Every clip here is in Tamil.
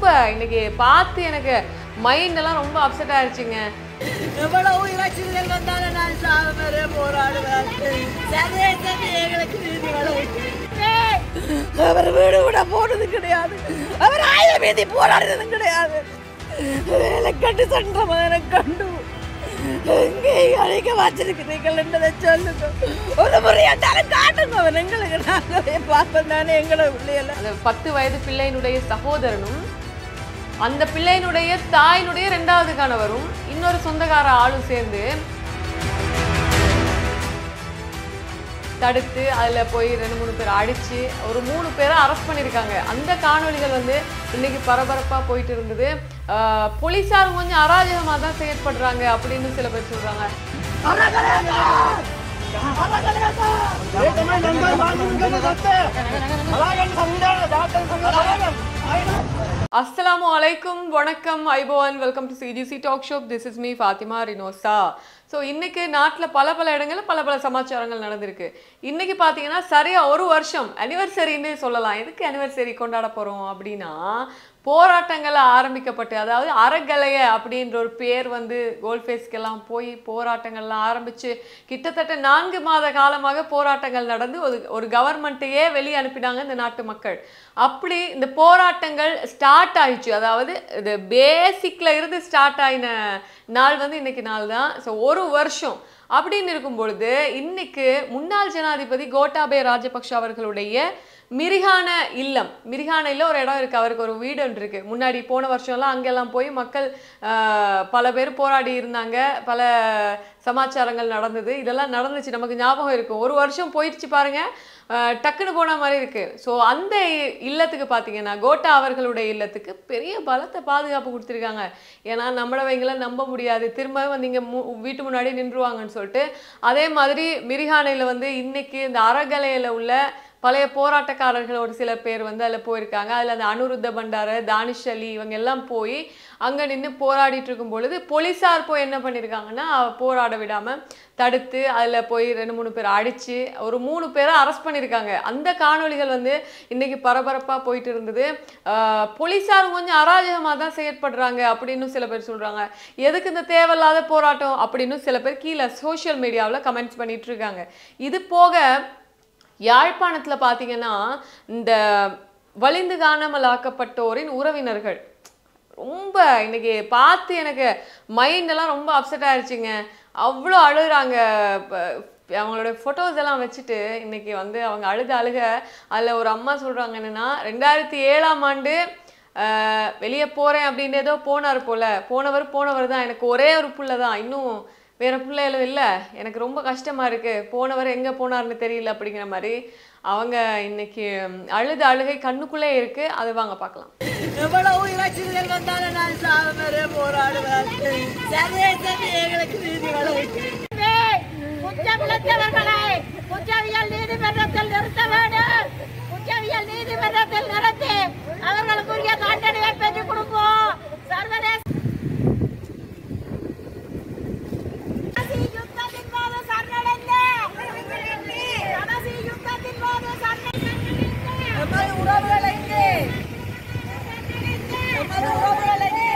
இன்னைக்கு பார்த்து எனக்கு மைண்ட் எல்லாம் ரொம்ப அப்செட் ஆயிடுச்சுங்க எவ்வளவு இலட்சியங்கள் வந்தாலும் நான் சாவரே போராடுவேன் சதே சதே எங்களுக்கு நீதி வழங்கு. அவர் வீடு விட போனது கிடையாது அவர் ஆயுத மீதி போராடினதும் கிடையாது வேலை கண்டு சண்ட மகனை கண்டு எங்கே அழைக்க வச்சிருக்கிறீர்கள் என்றதை சொல்லுங்க ஒரு முறை என்றாலும் காட்டுங்க அவன் எங்களுக்கு நாங்களே பார்ப்போம் தானே எங்களை பிள்ளைகளை அந்த பத்து வயது பிள்ளையினுடைய சகோதரனும் அந்த பிள்ளையினுடைய தாயினுடைய ரெண்டாவது கணவரும் இன்னொரு சொந்தக்கார ஆளும் சேர்ந்து தடுத்து அதில் போய் ரெண்டு மூணு பேர் அடித்து ஒரு மூணு பேரை அரெஸ்ட் பண்ணியிருக்காங்க அந்த காணொளிகள் வந்து இன்னைக்கு பரபரப்பாக போயிட்டு இருந்தது ஆஹ் போலீஸார் கொஞ்சம் அராஜகமாக தான் செயற்படுறாங்க அப்படின்னு சில பேர் சொல்கிறாங்க அஸ்ஸலாமு அலைக்கும் வணக்கம் ஐபோவன் welcome to CGC talk show this is me Fathima Rinosa so இன்னைக்கு நாட்டில் பல பல இடங்கள்ல பல பல சமாச்சாரங்கள் நடந்திருக்கு இன்னைக்கு பார்த்தீங்கன்னா சரியா ஒரு வருஷம் அனிவர்சரின்னு சொல்லலாம் எதுக்கு அனிவர்சரி கொண்டாட போகிறோம் அப்படின்னா போராட்டங்கள் ஆரம்பிக்கப்பட்டு அதாவது அறகலைய அப்படின்ற ஒரு பேர் வந்து கோல்ஃபேஸ்க்கெல்லாம் போய் போராட்டங்கள்லாம் ஆரம்பிச்சு கிட்டத்தட்ட நான்கு மாத காலமாக போராட்டங்கள் நடந்து ஒரு ஒரு கவர்மெண்ட்டையே வெளியே அனுப்பினாங்க இந்த நாட்டு மக்கள் அப்படி இந்த போராட்டங்கள் ஸ்டார்ட் ஆயிடுச்சு அதாவது இது பேசிக்ல இருந்து ஸ்டார்ட் ஆயின நாள் வந்து இன்னைக்கு நாள் தான் ஸோ ஒரு வருஷம் அப்படின்னு இருக்கும் பொழுது இன்னைக்கு முன்னாள் ஜனாதிபதி கோட்டாபய ராஜபக்ஷ அவர்களுடைய மிரிகான இல்லம் மிரிகான இல்லம் ஒரு இடம் இருக்கு அவருக்கு ஒரு வீடு ஒன்று இருக்கு முன்னாடி போன வருஷம்லாம் அங்கெல்லாம் போய் மக்கள் ஆஹ், பல பேர் போராடி இருந்தாங்க பல சமாச்சாரங்கள் நடந்தது இதெல்லாம் நடந்துச்சு நமக்கு ஞாபகம் இருக்கும் ஒரு வருஷம் போயிடுச்சு பாருங்க ஆஹ், டக்குன்னு போன மாதிரி இருக்கு ஸோ அந்த இ- இல்லத்துக்கு பார்த்தீங்கன்னா கோட்டா அவர்களுடைய இல்லத்துக்கு பெரிய பலத்த பாதுகாப்பு கொடுத்துருக்காங்க ஏன்னா நம்மளவங்களை நம்ப முடியாது திரும்ப வந்து இங்கே மு வீட்டு முன்னாடி நின்றுவாங்கன்னு சொல்லிட்டு அதே மாதிரி மிரிகானையில் வந்து இன்னைக்கு இந்த அறகலையில் உள்ள பழைய போராட்டக்காரர்கள் ஒரு சில பேர் வந்து அதில் போயிருக்காங்க அதில் அந்த அனுருத்த பண்டார தானிஷ் அலி இவங்க எல்லாம் போய் அங்கே நின்று போராடிட்டு இருக்கும் பொழுது போலீஸார் போய் என்ன பண்ணியிருக்காங்கன்னா போராட விடாமல் தடுத்து அதில் போய் ரெண்டு மூணு பேர் அடித்து ஒரு மூணு பேரை அரெஸ்ட் பண்ணியிருக்காங்க அந்த காணொளிகள் வந்து இன்னைக்கு பரபரப்பாக போயிட்டு இருந்தது ஆஹ் போலீஸார் கொஞ்சம் அராஜகமாக தான் செயற்படுறாங்க அப்படின்னு சில பேர் சொல்கிறாங்க எதுக்கு இந்த தேவையில்லாத போராட்டம் அப்படின்னு சில பேர் கீழே சோஷியல் மீடியாவில் கமெண்ட்ஸ் பண்ணிட்டு இருக்காங்க இது போக யாழ்ப்பாணத்தில் பார்த்தீங்கன்னா இந்த வலிந்து காணாமல் ஆக்கப்பட்டோரின் உறவினர்கள் ரொம்ப இன்னைக்கு பார்த்து எனக்கு மைண்ட் எல்லாம் ரொம்ப அப்செட் ஆயிடுச்சுங்க அவ்வளோ அழுகுறாங்க ப- அவங்களோட ஃபோட்டோஸ் எல்லாம் வச்சுட்டு இன்னைக்கு வந்து அவங்க அழுத அழுக அதில் ஒரு அம்மா சொல்கிறாங்க என்னன்னா ரெண்டாயிரத்தி ஏழாம் ஆண்டு வெளியே போகிறேன் அப்படின்னு ஏதோ போனார் போல போனவர் போனவர் தான் எனக்கு ஒரே ஒரு புள்ள தான் இன்னும் வேற பிள்ளைகளும் இல்லை எனக்கு ரொம்ப கஷ்டமா இருக்கு போனவர் எங்க போனார்னு தெரியல அப்படிங்கிற மாதிரி அவங்க இன்னைக்கு அழுத அழுகை கண்ணுக்குள்ளே இருக்கு அது வாங்க பார்க்கலாம் எவ்வளவு இலட்சியங்கள் வந்தாலும் நான் சாவரே போராடுவேன் சதே சதே எங்களுக்கு நீதி வழங்கு. குற்றமிழந்தவர்களை குற்றவியல் நீதிமன்றத்தில் நிறுத்த வேண்டும் குற்றவியல் நீதிமன்றத்தில் நிறுத்தி அவர்களுக்குரிய தண்டனையை பெற்றுக் கொடுப்போம் சர்வதேச கடைசி யுத்தத்தின் போது சரணடைந்த கடைசி யுத்தத்தின் போது சரணடைந்த எமது உறவுகள் எங்கே எமது உறவுகள் எங்கே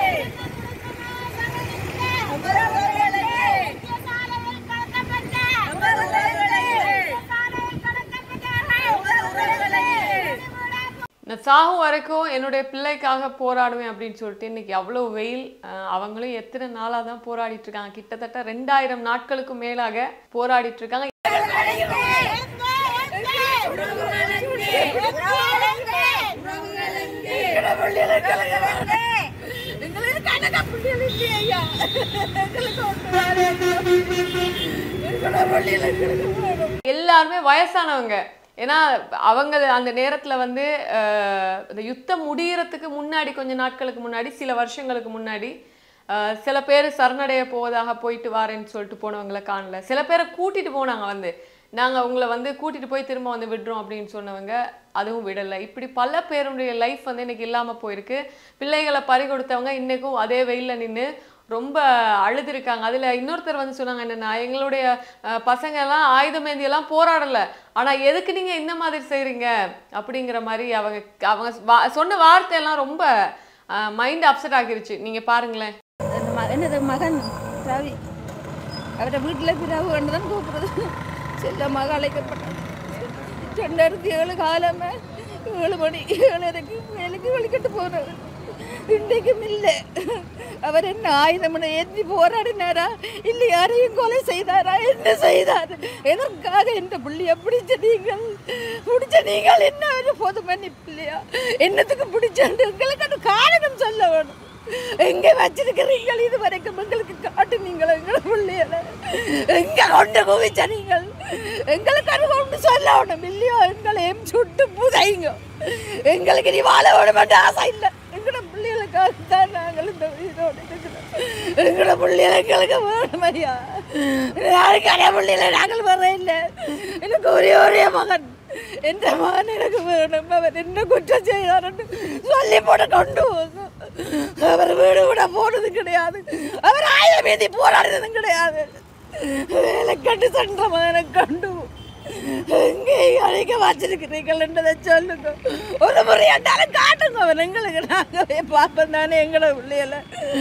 எமது உறவுகள் எங்கே சாலையில் கடத்தப்பட்ட எமது உறவுகள் எங்கே சாலையில் கடத்தப்பட்டவர்கள் எமது உறவுகள் எங்கே நான் சாகும் வரைக்கும் என்னுடைய பிள்ளைக்காக போராடுவேன் அப்படின்னு சொல்லிட்டு இன்னைக்கு அவ்வளோ வெயில் அஹ் அவங்களும் எத்தனை நாளாக தான் போராடிட்டு இருக்காங்க கிட்டத்தட்ட ரெண்டாயிரம் நாட்களுக்கு மேலாக போராடிட்டு இருக்காங்க எங்களுக்கு கணக்க புள்ளிகள் இல்லையே ஐயா எங்களுக்கு ஒன்று வேணும். எங்களோட புள்ளிகள் எங்களுக்கு வேணும். எல்லாருமே வயசானவங்க ஏன்னா அவங்க அந்த நேரத்துல வந்து அஹ், இந்த யுத்தம் முடியறதுக்கு முன்னாடி கொஞ்ச நாட்களுக்கு முன்னாடி சில வருஷங்களுக்கு முன்னாடி அஹ், சில பேர் சரணடைய போவதாக போயிட்டு வாரேன்னு சொல்லிட்டு போனவங்கள காணல சில பேரை கூட்டிட்டு போனாங்க வந்து நாங்க உங்களை வந்து கூட்டிட்டு போய் திரும்ப வந்து விடுறோம் அப்படின்னு சொன்னவங்க அதுவும் விடலை இப்படி பல பேருடைய லைஃப் வந்து இன்னைக்கு இல்லாம போயிருக்கு பிள்ளைகளை பறி கொடுத்தவங்க இன்னைக்கும் அதே வெயில்ல நின்று ரொம்ப அழுதுருக்காங்க அதுல இன்னொருத்தர் வந்து சொன்னாங்க என்னன்னா எங்களுடைய அஹ், பசங்க எல்லாம் ஆயுதமேந்தி எல்லாம் போராடல ஆனா எதுக்கு நீங்க இந்த மாதிரி செய்றீங்க அப்படிங்கிற மாதிரி அவங்க அவங்க வா- சொன்ன வார்த்தை எல்லாம் ரொம்ப மைண்ட் அப்செட் ஆகிருச்சு நீங்க பாருங்களேன் அந்த ம- என்னது மகன் ரவி அவரை வீட்டில் பிறகு கொண்டு தான் கூப்பிடுறது செல்ல மக அழைக்கப்பட்டார் ரெண்டாயிரத்தி ஏழு காலமே ஏழு மணி ஏழரைக்கு வேலைக்கு வெளிக்கிட்டு போனார் இன்றைக்கும் இல்லை அவர் என்ன ஆயுதம் ஏற்றி போராடினாரா இல்லை யாரையும் கொலை செய்தாரா என்ன செய்தார் எதற்காக இந்த பிள்ளைய பிடிச்ச நீங்கள் பிடிச்ச நீங்கள் என்ன ஒரு பொது மன்னிப்பில்லையா என்னத்துக்கு பிடிச்சாண்டு எங்களுக்கு அது காரணம் சொல்ல வேணும் எங்க வச்சிருக்கிறீங்கள் இது வரைக்கும் எங்களுக்கு காட்டு நீங்கள் எங்களை பிள்ளைகளை எங்க கொண்டு குவிச்ச நீங்கள் எங்களுக்கு அது கொண்டு சொல்ல வேணும் இல்லையோ எங்களையும் சுட்டு புதைங்க எங்களுக்கு நீ வாழ வேணும் என்ற ஆசை இல்லை எங்களோட பிள்ளைகளுக்காக தான் நாங்கள் இந்த உயிரோடு இருக்கிறோம் எங்களோட பிள்ளைகள் எங்களுக்கு வேணும் ஐயா யாருக்கான பிள்ளைகளை நாங்கள் வர இல்லை எனக்கு ஒரே ஒரே மகன் எந்த மகன் எனக்கு வேணும் அவர் என்ன குற்றம் செய்தார்னு சொல்லி போட்டு கொண்டு போங்க அவர் வீடு கூட போனது கிடையாது அவர் ஆயுதம் மீதி போராடினதும் கிடையாது வேலை கண்டு சென்ற மகனை கண்டு எங்கே அழைக்க வச்சிருக்கிறீர்கள் என்றதை சொல்லுங்க ஒரு முறை என்றாலும் காட்டுங்க அவன் எங்களுக்கு நாங்களே பார்ப்போம் தானே எங்களை பிள்ளைகளை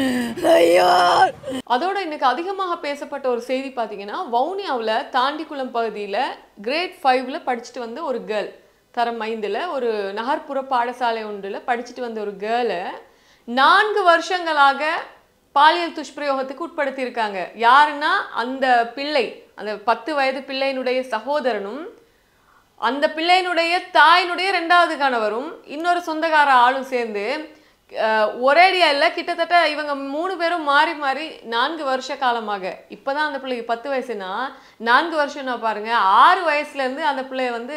ஐயோ அதோட இன்னைக்கு அதிகமாக பேசப்பட்ட ஒரு செய்தி பார்த்தீங்கன்னா வவுனியாவில் தாண்டிக்குளம் பகுதியில் கிரேட் ஃபைவ்ல படிச்சுட்டு வந்த ஒரு கேர்ள் தரம் ஐந்தில் ஒரு நகர்ப்புற பாடசாலை ஒன்றில் படிச்சுட்டு வந்த ஒரு கேர்ளை நான்கு வருஷங்களாக பாலியல் துஷ்பிரயோகத்துக்கு உட்படுத்தியிருக்காங்க யாருன்னா அந்த பிள்ளை அந்த பத்து வயது பிள்ளையினுடைய சகோதரனும் அந்த பிள்ளையினுடைய தாயினுடைய ரெண்டாவது கணவரும் இன்னொரு சொந்தக்கார ஆளும் சேர்ந்து அஹ், ஒரேடியா இல்லை கிட்டத்தட்ட இவங்க மூணு பேரும் மாறி மாறி நான்கு வருஷ காலமாக இப்போதான் அந்த பிள்ளைக்கு பத்து வயசுனா நான்கு வருஷம்னா பாருங்க ஆறு வயசுல இருந்து அந்த பிள்ளைய வந்து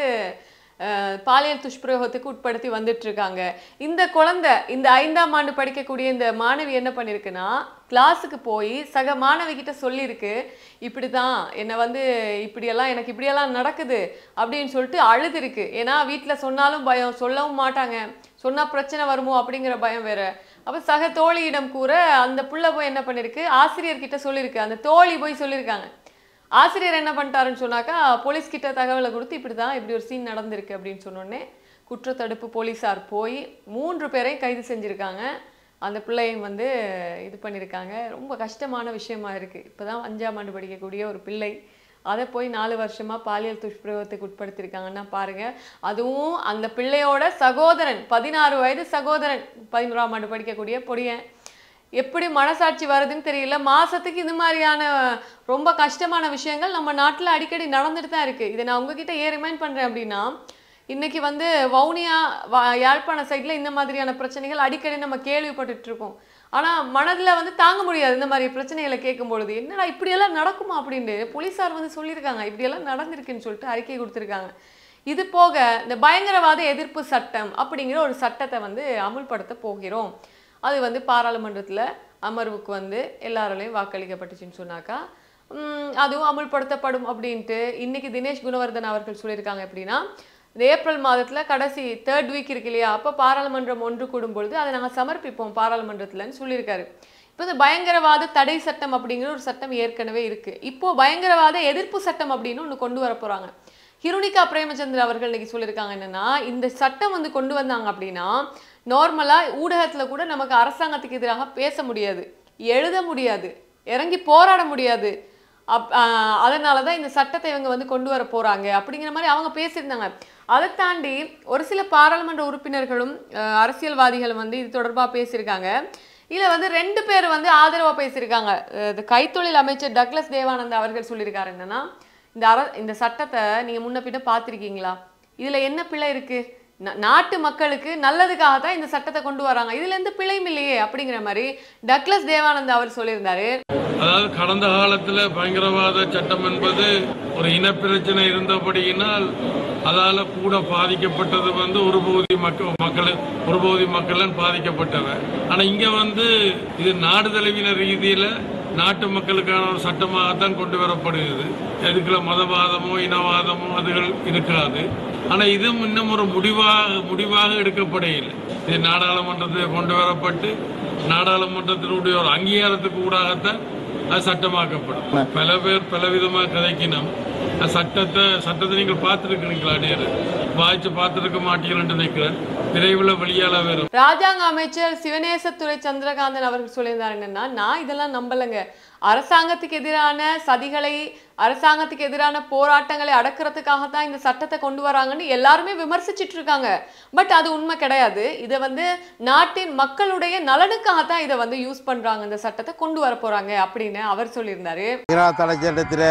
அஹ், பாலியல் துஷ்பிரயோகத்துக்கு உட்படுத்தி வந்துட்டு இருக்காங்க இந்த குழந்தை இந்த ஐந்தாம் ஆண்டு படிக்கக்கூடிய இந்த மாணவி என்ன பண்ணியிருக்குன்னா கிளாஸுக்கு போய் சக மாணவி கிட்ட சொல்லியிருக்கு இப்படி தான் என்னை வந்து இப்படியெல்லாம் எனக்கு இப்படியெல்லாம் நடக்குது அப்படின்னு சொல்லிட்டு அழுதுருக்கு ஏன்னா வீட்டில் சொன்னாலும் பயம் சொல்லவும் மாட்டாங்க சொன்னால் பிரச்சனை வருமோ அப்படிங்கிற பயம் வேற அப்போ சக தோழியிடம் கூற அந்த புள்ள போய் என்ன பண்ணிருக்கு ஆசிரியர்கிட்ட சொல்லியிருக்கு அந்த தோழி போய் சொல்லியிருக்காங்க ஆசிரியர் என்ன பண்ணிட்டாருன்னு சொன்னாக்கா போலீஸ் கிட்ட தகவலை கொடுத்து இப்படி தான் இப்படி ஒரு சீன் நடந்திருக்கு அப்படின்னு சொன்னோடனே குற்றத்தடுப்பு போலீஸார் போய் மூன்று பேரையும் கைது செஞ்சுருக்காங்க அந்த பிள்ளையும் வந்து இது பண்ணியிருக்காங்க ரொம்ப கஷ்டமான விஷயமா இருக்குது இப்போ தான் அஞ்சாம் ஆண்டு படிக்கக்கூடிய ஒரு பிள்ளை அதை போய் நாலு வருஷமா பாலியல் துஷ்பிரயோகத்துக்கு உட்படுத்தியிருக்காங்கன்னா பாருங்க அதுவும் அந்த பிள்ளையோட சகோதரன் பதினாறு வயது சகோதரன் பதினோராம் ஆண்டு படிக்கக்கூடிய பொடியன் எப்படி மனசாட்சி வருதுன்னு தெரியல மாசத்துக்கு இது மாதிரியான ரொம்ப கஷ்டமான விஷயங்கள் நம்ம நாட்டுல அடிக்கடி நடந்துட்டு தான் இருக்கு இதை நான் உங்ககிட்ட ஏன் ரிமைண்ட் பண்றேன் அப்படின்னா இன்னைக்கு வந்து வவுனியா வ- யாழ்ப்பாண சைட்ல இந்த மாதிரியான பிரச்சனைகள் அடிக்கடி நம்ம கேள்விப்பட்டுட்டு இருக்கோம் ஆனா மனதுல வந்து தாங்க முடியாது இந்த மாதிரி பிரச்சனைகளை கேட்கும் பொழுது என்னடா இப்படியெல்லாம் நடக்குமா அப்படின்னு போலீஸார் வந்து சொல்லியிருக்காங்க இப்படியெல்லாம் நடந்திருக்குன்னு சொல்லிட்டு அறிக்கை கொடுத்துருக்காங்க இது போக இந்த பயங்கரவாத எதிர்ப்பு சட்டம் அப்படிங்கிற ஒரு சட்டத்தை வந்து அமுல்படுத்த போகிறோம் அது வந்து பாராளுமன்றத்துல அமர்வுக்கு வந்து எல்லாராலையும் வாக்களிக்கப்பட்டுச்சுன்னு சொன்னாக்கா உம், அதுவும் அமுல்படுத்தப்படும் அப்படின்ட்டு இன்னைக்கு தினேஷ் குணவர்தன் அவர்கள் சொல்லியிருக்காங்க எப்படின்னா இந்த ஏப்ரல் மாதத்துல கடைசி தேர்ட் வீக் இருக்கு இல்லையா அப்போ பாராளுமன்றம் ஒன்று கூடும் பொழுது அதை நாங்கள் சமர்ப்பிப்போம் பாராளுமன்றத்துலன்னு சொல்லியிருக்காரு இப்போ இந்த பயங்கரவாத தடை சட்டம் அப்படிங்கிற ஒரு சட்டம் ஏற்கனவே இருக்கு இப்போ பயங்கரவாத எதிர்ப்பு சட்டம் அப்படின்னு ஒன்று கொண்டு வர போறாங்க ஹிருணிகா பிரேமச்சந்திர அவர்கள் இன்னைக்கு சொல்லியிருக்காங்க என்னன்னா இந்த சட்டம் வந்து கொண்டு வந்தாங்க அப்படின்னா நார்மலா ஊடகத்துல கூட நமக்கு அரசாங்கத்துக்கு எதிராக பேச முடியாது எழுத முடியாது இறங்கி போராட முடியாது அப் ஆஹ் அதனால தான் இந்த சட்டத்தை இவங்க வந்து கொண்டு வர போறாங்க அப்படிங்கிற மாதிரி அவங்க பேசியிருந்தாங்க அதை தாண்டி ஒரு சில பாராளுமன்ற உறுப்பினர்களும் ஆஹ் அரசியல்வாதிகளும் வந்து இது தொடர்பாக பேசியிருக்காங்க இதுல வந்து ரெண்டு பேர் வந்து ஆதரவா பேசியிருக்காங்க அஹ் இது கைத்தொழில் அமைச்சர் டக்ளஸ் தேவானந்தா அவர்கள் சொல்லியிருக்காரு என்னன்னா இந்த அர இந்த சட்டத்தை நீங்க முன்ன பின்ன பார்த்திருக்கீங்களா இதுல என்ன பிழை இருக்கு நா- நாட்டு மக்களுக்கு நல்லதுக்காக தான் இந்த சட்டத்தை கொண்டு வராங்க இதுல எந்த பிழையும் இல்லையே அப்படிங்கிற மாதிரி டக்ளஸ் தேவானந்தா அவர் சொல்லியிருந்தாரு அதாவது கடந்த காலத்துல பயங்கரவாத சட்டம் என்பது ஒரு இனப்பிரச்சனை இருந்தபடியினால் அதால கூட பாதிக்கப்பட்டது வந்து ஒரு பகுதி மக்கள் மக்கள் ஒரு பகுதி மக்கள் பாதிக்கப்பட்டவன் ஆனா இங்க வந்து இது நாடு தழுவின ரீதியில நாட்டு மக்களுக்கான ஒரு சட்டமாகத்தான் கொண்டு வரப்படுகிறது எதுக்குள்ள மதவாதமோ இனவாதமோ அதுகள் இருக்காது ஆனா இதுவும் இன்னும் ஒரு முடிவாக முடிவாக எடுக்கப்படையில்லை இது நாடாளுமன்றத்தில் கொண்டு வரப்பட்டு நாடாளுமன்றத்தினுடைய ஒரு அங்கீகாரத்துக்கு ஊடாகத்தான் அது சட்டமாக்கப்படும் பல பேர் பல விதமாக கதைக்கினோம் அந்த சட்டத்தை சட்டத்தை நீங்கள் பார்த்துருக்கிறீங்களா நேரு வாய்ச்சி பார்த்துருக்க மாட்டீங்கன்னு நினைக்கிறேன் விரைவில் வெளியால வரும் ராஜாங்க அமைச்சர் சிவநேசத்துறை சந்திரகாந்தன் அவர்கள் சொல்லியிருந்தார் என்னன்னா நான் இதெல்லாம் நம்பலைங்க அரசாங்கத்துக்கு எதிரான சதிகளை அரசாங்கத்துக்கு எதிரான போராட்டங்களை அடக்கிறதுக்காக தான் இந்த சட்டத்தை கொண்டு வராங்கன்னு எல்லாருமே விமர்சிச்சிட்டு இருக்காங்க பட் அது உண்மை கிடையாது இதை வந்து நாட்டின் மக்களுடைய நலனுக்காக தான் இதை வந்து யூஸ் பண்றாங்க இந்த சட்டத்தை கொண்டு வர போறாங்க அப்படின்னு அவர் சொல்லியிருந்தாரு ஈரா தலைச்சட்டத்தில்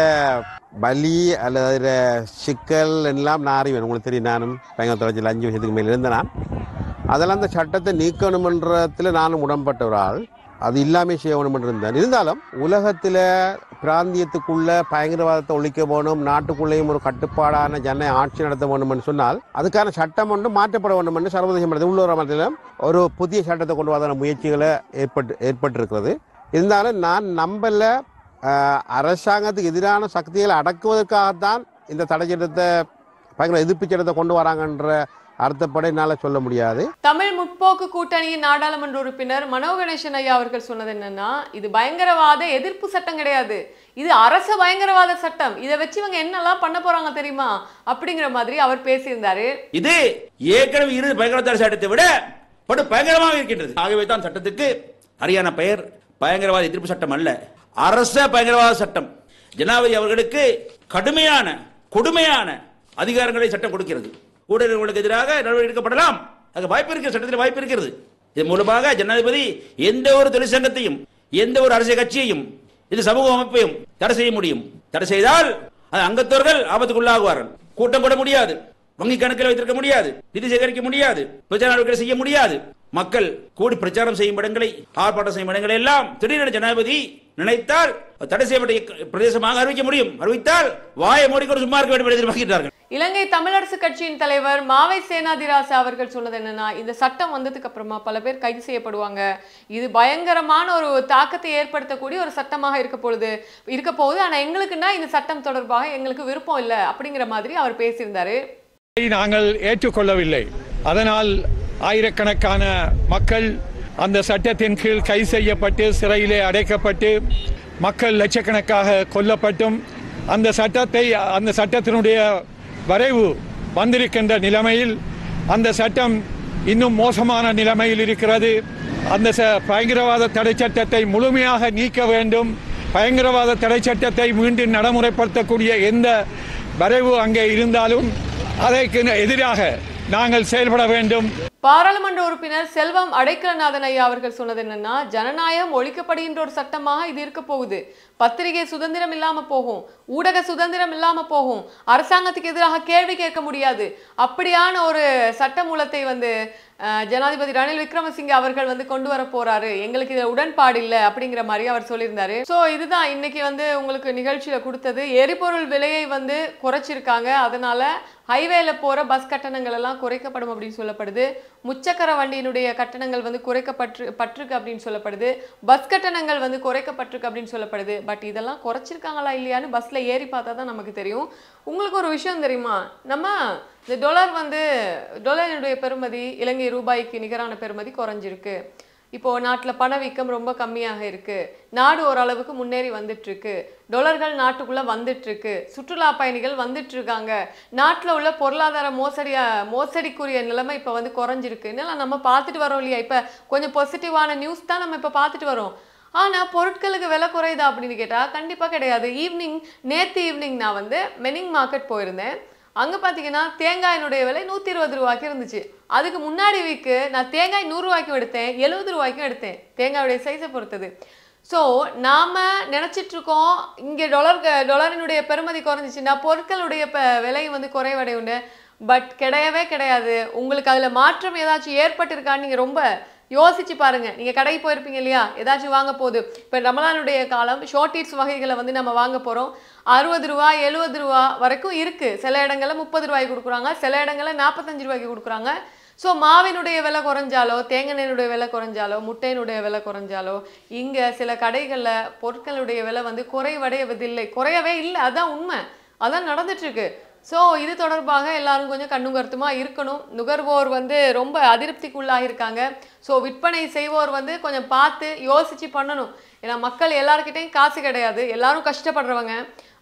பலி அல்லது அதில் சிக்கல் எல்லாம் நான் அறிவேன் உங்களுக்கு தெரியும் நானும் பயங்கர தலைச்சியில் அஞ்சு வருஷத்துக்கு மேலே இருந்த நான் அதெல்லாம் அந்த சட்டத்தை நீக்கணுமன்றத்தில் நானும் உடன்பட்ட ஒரு ஆள் அது இல்லாமல் செய்யணும்னு இருந்தேன் இருந்தாலும் உலகத்தில் பிராந்தியத்துக்குள்ள பயங்கரவாதத்தை ஒழிக்க வேணும் நாட்டுக்குள்ளேயும் ஒரு கட்டுப்பாடான ஜன ஆட்சி நடத்த வேணும்னு சொன்னால் அதுக்கான சட்டம் ஒன்று மாற்றப்பட வேண்டும் என்று சர்வதேச மட்டத்தில் உள்ளூர் மட்டத்திலும் ஒரு புதிய சட்டத்தை கொண்டு வரதான முயற்சிகளை ஏற்பட்டு ஏற்பட்டிருக்கிறது இருந்தாலும் நான் நம்பல ஆஹ், அரசாங்கத்துக்கு எதிரான சக்திகளை அடக்குவதற்காகத்தான் இந்த தடை சட்டத்தை பயங்கர எதிர்ப்பு சட்டத்தை கொண்டு வராங்கன்ற அர்த்தப்பட என்னால் சொல்ல முடியாது தமிழ் முற்போக்கு கூட்டணியின் நாடாளுமன்ற உறுப்பினர் மனோ கணேசன் ஐயா அவர்கள் சொன்னது என்னன்னா இது பயங்கரவாத எதிர்ப்பு சட்டம் கிடையாது இது அரச பயங்கரவாத சட்டம் இதை வச்சு இவங்க என்னெல்லாம் பண்ண போறாங்க தெரியுமா அப்படிங்கிற மாதிரி அவர் பேசியிருந்தாரு இது ஏற்கனவே இரு பயங்கரவாத சட்டத்தை விட படு பயங்கரமாக இருக்கின்றது ஆகவே தான் சட்டத்துக்கு சரியான பெயர் பயங்கரவாத எதிர்ப்பு சட்டம் அல்ல அரச பயங்கரவாத சட்டம் ஜனாதிபதி அவர்களுக்கு கடுமையான கொடுமையான அதிகாரங்களை சட்டம் கொடுக்கிறது ஊடகங்களுக்கு எதிராக நடவடிக்கை எடுக்கப்படலாம் அது வாய்ப்பு இருக்கிறது சட்டத்தில் வாய்ப்பு இருக்கிறது இது மூலமாக ஜனாதிபதி எந்த ஒரு தொழிற்சங்கத்தையும் எந்த ஒரு அரசியல் கட்சியையும் இது சமூக அமைப்பையும் தடை செய்ய முடியும் தடை செய்தால் அது அங்கத்தவர்கள் ஆபத்துக்குள்ளாகுவார்கள் கூட்டம் கூட முடியாது வங்கி கணக்கில் வைத்திருக்க முடியாது நிதி சேகரிக்க முடியாது பிரச்சார நடவடிக்கை செய்ய முடியாது மக்கள் கூடி பிரச்சாரம் செய்யும் இடங்களை ஆர்ப்பாட்டம் செய்யும் இடங்களை எல்லாம் திடீரென ஜனாதிபதி நினைத்தால் அது தடை செய்யப்பட்ட இயக்க- பிரதேசமாக அறிவிக்க முடியும் அறிவித்தால் வாயை மூடிக்கொண்டு சும்மா இருக்க வேண்டும் என்று எதிர்பார்க்கிறார்கள் இலங்கை தமிழரசு கட்சியின் தலைவர் மாவை சேனாதிராசா அவர்கள் சொன்னது என்னன்னா இந்த சட்டம் வந்ததுக்கு அப்புறமா பல பேர் கைது செய்யப்படுவாங்க இது பயங்கரமான ஒரு தாக்கத்தை ஏற்படுத்தக்கூடிய ஒரு சட்டமாக இருக்க பொழுது இருக்க போகுது ஆனா எங்களுக்குன்னா இந்த சட்டம் தொடர்பாக எங்களுக்கு விருப்பம் இல்லை அப்படிங்கிற மாதிரி அவர் பேசியிருந்தாரு இதை நாங்கள் ஏற்றுக்கொள்ளவில்லை அதனால் ஆயிரக்கணக்கான மக்கள் அந்த சட்டத்தின் கீழ் கைது செய்யப்பட்டு சிறையிலே அடைக்கப்பட்டு மக்கள் லட்சக்கணக்காக கொல்லப்பட்டும் அந்த சட்டத்தை அந்த சட்டத்தினுடைய வரைவு வந்திருக்கின்ற நிலைமையில் அந்த சட்டம் இன்னும் மோசமான நிலைமையில் இருக்கிறது அந்த ச- பயங்கரவாத தடை சட்டத்தை முழுமையாக நீக்க வேண்டும் பயங்கரவாத தடை சட்டத்தை மீண்டும் நடைமுறைப்படுத்தக்கூடிய எந்த வரைவு அங்கே இருந்தாலும் அதற்கு எதிராக நாங்கள் செயல்பட வேண்டும் பாராளுமன்ற உறுப்பினர் செல்வம் அடைக்கலநாதன் ஐயா அவர்கள் சொன்னது என்னன்னா ஜனநாயகம் ஒழிக்கப்படுகின்ற ஒரு சட்டமாக இது இருக்க போகுது பத்திரிகை சுதந்திரம் இல்லாம போகும் ஊடக சுதந்திரம் இல்லாம போகும் அரசாங்கத்துக்கு எதிராக கேள்வி கேட்க முடியாது அப்படியான ஒரு சட்டமூலத்தை வந்து அஹ், ஜனாதிபதி ரணில் விக்ரமசிங்கே அவர்கள் வந்து கொண்டு வர போறாரு எங்களுக்கு இதுல உடன்பாடு இல்லை அப்படிங்கிற மாதிரி அவர் சொல்லியிருந்தாரு ஸோ இதுதான் இன்னைக்கு வந்து உங்களுக்கு நிகழ்ச்சியில கொடுத்தது எரிபொருள் விலையை வந்து குறைச்சிருக்காங்க அதனால ஹைவேல போற பஸ் கட்டணங்கள் எல்லாம் குறைக்கப்படும் அப்படின்னு சொல்லப்படுது முச்சக்கர வண்டியினுடைய கட்டணங்கள் வந்து குறைக்கப்பட்டு பட்டிருக்கு அப்படின்னு சொல்லப்படுது பஸ் கட்டணங்கள் வந்து குறைக்கப்பட்டிருக்கு அப்படின்னு சொல்லப்படுது பட் இதெல்லாம் குறைச்சிருக்காங்களா இல்லையான்னு பஸ்ல ஏறி பார்த்தா தான் நமக்கு தெரியும் உங்களுக்கு ஒரு விஷயம் தெரியுமா நம்ம இந்த டொலர் வந்து டொலரினுடைய பெறுமதி இலங்கை ரூபாய்க்கு நிகரான பெறுமதி குறைஞ்சிருக்கு இப்போ நாட்டில் பணவீக்கம் ரொம்ப கம்மியாக இருக்கு நாடு ஓரளவுக்கு முன்னேறி வந்துட்டு இருக்கு டொலர்கள் நாட்டுக்குள்ள வந்துட்டு இருக்கு சுற்றுலா பயணிகள் வந்துட்டு இருக்காங்க நாட்டில் உள்ள பொருளாதார மோசடியா மோசடிக்குரிய நிலைமை இப்போ வந்து குறைஞ்சிருக்கு இதெல்லாம் நம்ம பார்த்துட்டு வரோம் இல்லையா இப்போ கொஞ்சம் பாசிட்டிவான நியூஸ் தான் நம்ம இப்போ பார்த்துட்டு வரோம் ஆனா பொருட்களுக்கு விலை குறையுதா அப்படின்னு கேட்டா கண்டிப்பா கிடையாது ஈவினிங் நேத்து ஈவினிங் நான் வந்து மெனிங் மார்க்கெட் போயிருந்தேன் அங்க பாத்தீங்கன்னா தேங்காயினுடைய விலை நூத்தி இருபது ரூபாய்க்கு இருந்துச்சு அதுக்கு முன்னாடி வீக்கு நான் தேங்காய் நூறு ரூபாய்க்கும் எடுத்தேன் எழுபது ரூபாய்க்கும் எடுத்தேன் தேங்காயுடைய சைஸை பொறுத்தது ஸோ நாம நினைச்சிட்டு இருக்கோம் இங்கே டொலர் டொலரினுடைய பெறுமதி குறைஞ்சிச்சுன்னா பொருட்களுடைய ப விலை வந்து குறைவடையுண்டு பட் கிடையவே கிடையாது உங்களுக்கு அதுல மாற்றம் ஏதாச்சும் ஏற்பட்டிருக்கான்னு நீங்க ரொம்ப யோசிச்சு பாருங்க நீங்க கடைக்கு போயிருப்பீங்க இல்லையா ஏதாச்சும் வாங்க போகுது இப்போ ரமலானுடைய காலம் ஷார்டீட்ஸ் வகைகளை வந்து நம்ம வாங்க போறோம் அறுபது ரூபா எழுபது ரூபா வரைக்கும் இருக்கு சில இடங்கள்ல முப்பது ரூபாய்க்கு கொடுக்குறாங்க சில இடங்கள்ல நாற்பத்தஞ்சு ரூபாய்க்கு கொடுக்குறாங்க ஸோ மாவினுடைய விலை குறைஞ்சாலோ தேங்காயினுடைய விலை குறைஞ்சாலோ முட்டையினுடைய விலை குறைஞ்சாலோ இங்க சில கடைகள்ல பொருட்களுடைய விலை வந்து குறைவடையவதில்லை குறையவே இல்லை அதான் உண்மை அதான் நடந்துட்டு இருக்கு ஸோ இது தொடர்பாக எல்லாரும் கொஞ்சம் கண்ணும் கருத்துமா இருக்கணும் நுகர்வோர் வந்து ரொம்ப அதிருப்திக்குள்ளாக இருக்காங்க ஸோ விற்பனை செய்வோர் வந்து கொஞ்சம் பார்த்து யோசிச்சு பண்ணணும் ஏன்னா மக்கள் எல்லாருக்கிட்டையும் காசு கிடையாது எல்லாரும் கஷ்டப்படுறவங்க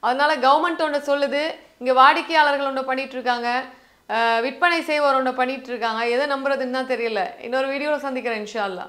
அதனால கவர்மெண்ட் ஒன்று சொல்லுது இங்கே வாடிக்கையாளர்கள் ஒன்று பண்ணிட்டு இருக்காங்க அஹ் விற்பனை செய்வோர் ஒன்று பண்ணிட்டு இருக்காங்க எதை நம்புறதுன்னு தான் தெரியல இன்னொரு வீடியோவில் சந்திக்கிறேன் இன்ஷா அல்லாஹ்